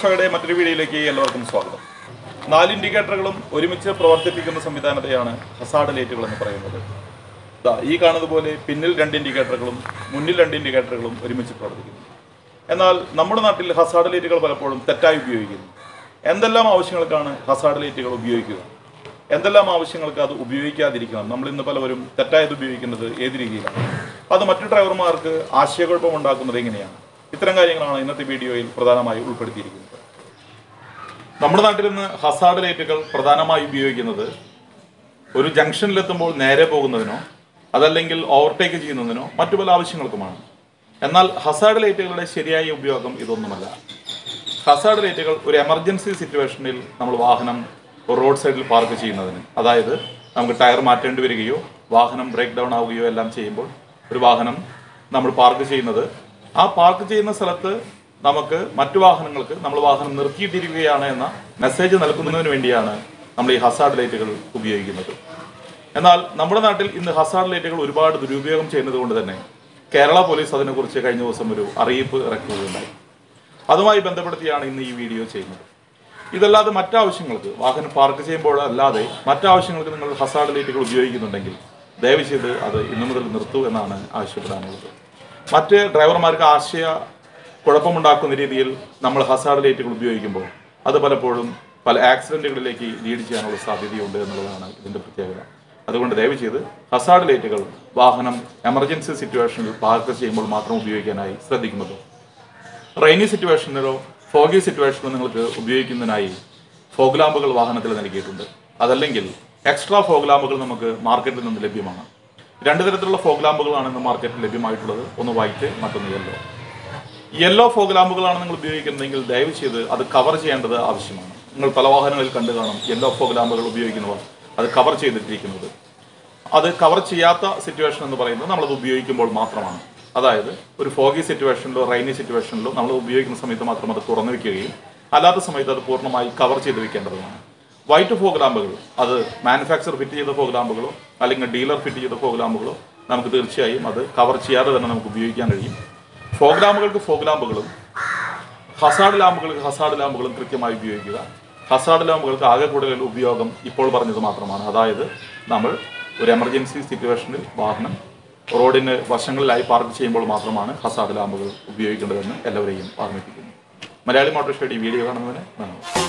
ഷോയുടെ മറ്റൊരു വീഡിയോയിലേക്ക് എല്ലാവർക്കും സ്വാഗതം നാല് ഇൻഡിക്കേറ്ററുകളും ഒരുമിച്ച് പ്രവർത്തിപ്പിക്കുന്ന സംവിധാനത്തെയാണ് ഹസാർഡ് ലൈറ്റുകൾ എന്ന് പറയുന്നത് ദാ ഈ കാണുന്നത് പോലെ പിന്നിൽ രണ്ട് ഇൻഡിക്കേറ്ററുകളും മുന്നിൽ രണ്ട് ഇൻഡിക്കേറ്ററുകളും ഒരുമിച്ച് പ്രവർത്തിക്കുന്നു എന്നാൽ നമ്മുടെ നാട്ടിൽ ഹസാർഡ് ലൈറ്റുകൾ പലപ്പോഴും തെറ്റായി ഉപയോഗിക്കുന്നു എന്തെല്ലാം ആവശ്യങ്ങൾക്കാണ് ഹസാർഡ് ലൈറ്റുകൾ ഉപയോഗിക്കുക എന്തെല്ലാം ആവശ്യങ്ങൾക്ക് അത് ഉപയോഗിക്കാതിരിക്കണം നമ്മൾ ഇന്ന് പലവരും തെറ്റായത് ഉപയോഗിക്കുന്നത് ഏത് രീതിയിലാണ് അത് മറ്റു ഡ്രൈവർമാർക്ക് ആശയക്കുഴപ്പം ഉണ്ടാക്കുന്നത് എങ്ങനെയാണ് ഇത്തരം കാര്യങ്ങളാണ് ഇന്നത്തെ വീഡിയോയിൽ പ്രധാനമായി ഉൾപ്പെടുത്തിയിരിക്കുന്നത് നമ്മുടെ നാട്ടിൽ ഇന്ന് ഹസാർഡ് ലൈറ്റുകൾ പ്രധാനമായി ഉപയോഗിക്കുന്നത് ഒരു ജംഗ്ഷനിലെത്തുമ്പോൾ നേരെ പോകുന്നതിനോ അതല്ലെങ്കിൽ ഓവർടേക്ക് ചെയ്യുന്നതിനോ മറ്റു പല ആവശ്യങ്ങൾക്കുമാണ് എന്നാൽ ഹസാർഡ് ലൈറ്റുകളുടെ ശരിയായ ഉപയോഗം ഇതൊന്നുമല്ല ഹസാർഡ് ലൈറ്റുകൾ ഒരു എമർജൻസി സിറ്റുവേഷനിൽ നമ്മൾ വാഹനം റോഡ് സൈഡിൽ പാർക്ക് ചെയ്യുന്നതിന് അതായത് നമുക്ക് ടയർ മാറ്റേണ്ടി വരികയോ വാഹനം ബ്രേക്ക് ഡൗൺ ആവുകയോ എല്ലാം ചെയ്യുമ്പോൾ ഒരു വാഹനം നമ്മൾ പാർക്ക് ചെയ്യുന്നത് ആ പാർക്ക് ചെയ്യുന്ന സ്ഥലത്ത് നമുക്ക് മറ്റു വാഹനങ്ങൾക്ക് നമ്മൾ വാഹനം നിർത്തിയിട്ടിരിക്കുകയാണ് എന്ന മെസ്സേജ് നൽകുന്നതിന് വേണ്ടിയാണ് നമ്മൾ ഈ ഹസാർഡ് ലൈറ്റുകൾ ഉപയോഗിക്കുന്നത് എന്നാൽ നമ്മുടെ നാട്ടിൽ ഇന്ന് ഹസാർഡ് ലൈറ്റുകൾ ഒരുപാട് ദുരുപയോഗം ചെയ്യുന്നത് കൊണ്ട് തന്നെ കേരള പോലീസ് അതിനെക്കുറിച്ച് കഴിഞ്ഞ ദിവസം ഒരു അറിയിപ്പ് ഇറക്കുകയുണ്ടായി അതുമായി ബന്ധപ്പെടുത്തിയാണ് ഇന്ന് ഈ വീഡിയോ ചെയ്യുന്നത് ഇതല്ലാതെ മറ്റാവശ്യങ്ങൾക്ക് വാഹനം പാർക്ക് ചെയ്യുമ്പോൾ അല്ലാതെ മറ്റാവശ്യങ്ങൾക്ക് നിങ്ങൾ ഹസാർഡ് ലൈറ്റുകൾ ഉപയോഗിക്കുന്നുണ്ടെങ്കിൽ ദയവ് ചെയ്ത് അത് ഇന്നു മുതൽ നിർത്തൂ എന്നാണ് ആവശ്യപ്പെടാനുള്ളത് മറ്റ് ഡ്രൈവർമാർക്ക് ആശയ കുഴപ്പമുണ്ടാക്കുന്ന രീതിയിൽ നമ്മൾ ഹസാർഡ് ലൈറ്റുകൾ ഉപയോഗിക്കുമ്പോൾ അത് പലപ്പോഴും പല ആക്സിഡന്റുകളിലേക്ക് ലീഡ് ചെയ്യാനുള്ള സാധ്യതയുണ്ട് എന്നുള്ളതാണ് ഇതിന്റെ പ്രത്യേകത അതുകൊണ്ട് ദയവ് ചെയ്ത് ഹസാർഡ് ലൈറ്റുകൾ വാഹനം എമർജൻസി സിറ്റുവേഷനിൽ പാർക്ക് ചെയ്യുമ്പോൾ മാത്രം ഉപയോഗിക്കാനായി ശ്രദ്ധിക്കുന്നത് റെയിനി സിറ്റുവേഷനിലോ ഫോഗി സിറ്റുവേഷനിലോ നിങ്ങൾക്ക് ഉപയോഗിക്കുന്നതിനായി ഫോഗ് ലാമ്പുകൾ വാഹനത്തിൽ നൽകിയിട്ടുണ്ട് അതല്ലെങ്കിൽ എക്സ്ട്രാ ഫോഗ് ലാമ്പുകൾ നമുക്ക് മാർക്കറ്റിൽ നിന്ന് ലഭ്യമാണ് രണ്ട് തരത്തിലുള്ള ഫോഗ് ലാമ്പുകളാണ് ഇന്ന് മാർക്കറ്റിൽ ലഭ്യമായിട്ടുള്ളത് ഒന്ന് വൈറ്റ് മറ്റൊന്ന് യെല്ലോ യെല്ലോ ഫോഗ് ലാമ്പുകളാണ് നിങ്ങൾ ഉപയോഗിക്കുന്നതെങ്കിൽ ദയവ് ചെയ്ത് അത് കവർ ചെയ്യേണ്ടത് ആവശ്യമാണ് നിങ്ങൾ പല വാഹനങ്ങളിൽ കണ്ടു കാണും യെല്ലോ ഫോഗ് ലാമ്പുകൾ ഉപയോഗിക്കുന്നവർ അത് കവർ ചെയ്തിട്ടിരിക്കുന്നത് അത് കവർ ചെയ്യാത്ത സിറ്റുവേഷൻ എന്ന് പറയുന്നത് നമ്മളത് ഉപയോഗിക്കുമ്പോൾ മാത്രമാണ് അതായത് ഒരു ഫോഗി സിറ്റുവേഷനിലോ റൈനി സിറ്റുവേഷനിലോ നമ്മൾ ഉപയോഗിക്കുന്ന സമയത്ത് മാത്രം അത് തുറന്നു വെക്കുകയും അല്ലാത്ത സമയത്ത് അത് പൂർണ്ണമായി കവർ ചെയ്ത് വെക്കേണ്ടതുമാണ് വൈറ്റ് ഫോഗ് ലാമ്പുകൾ അത് മാനുഫാക്ചർ ഫിറ്റ് ചെയ്ത ഫോഗ് ലാമ്പുകളോ അല്ലെങ്കിൽ ഡീലർ ഫിറ്റ് ചെയ്ത ഫോഗ് ലാമ്പുകളോ നമുക്ക് തീർച്ചയായും അത് കവർ ചെയ്യാതെ തന്നെ നമുക്ക് ഉപയോഗിക്കാൻ കഴിയും ഫോഗ് ലാമ്പുകൾക്ക് ഫോഗ് ലാമ്പുകളും ഹസാർഡ് ലാമ്പുകൾക്ക് ഹസാർഡ് ലാമ്പുകളും കൃത്യമായി ഉപയോഗിക്കുക ഹസാർഡ് ലാമ്പുകൾക്ക് ആകെ കൂടുതൽ ഉപയോഗം ഇപ്പോൾ പറഞ്ഞത് മാത്രമാണ് അതായത് നമ്മൾ ഒരു എമർജൻസി സിറ്റുവേഷനിൽ വാഹനം റോഡിന് വശങ്ങളിലായി പാർക്ക് ചെയ്യുമ്പോൾ മാത്രമാണ് ഹസാർഡ് ലാമ്പുകൾ ഉപയോഗിക്കേണ്ടതെന്ന് എല്ലാവരെയും ഓർമ്മിപ്പിക്കുന്നു മലയാളി മോട്ടോർ ഷോയുടെ ഈ വീഡിയോ കാണുന്നതിന് നന്ദി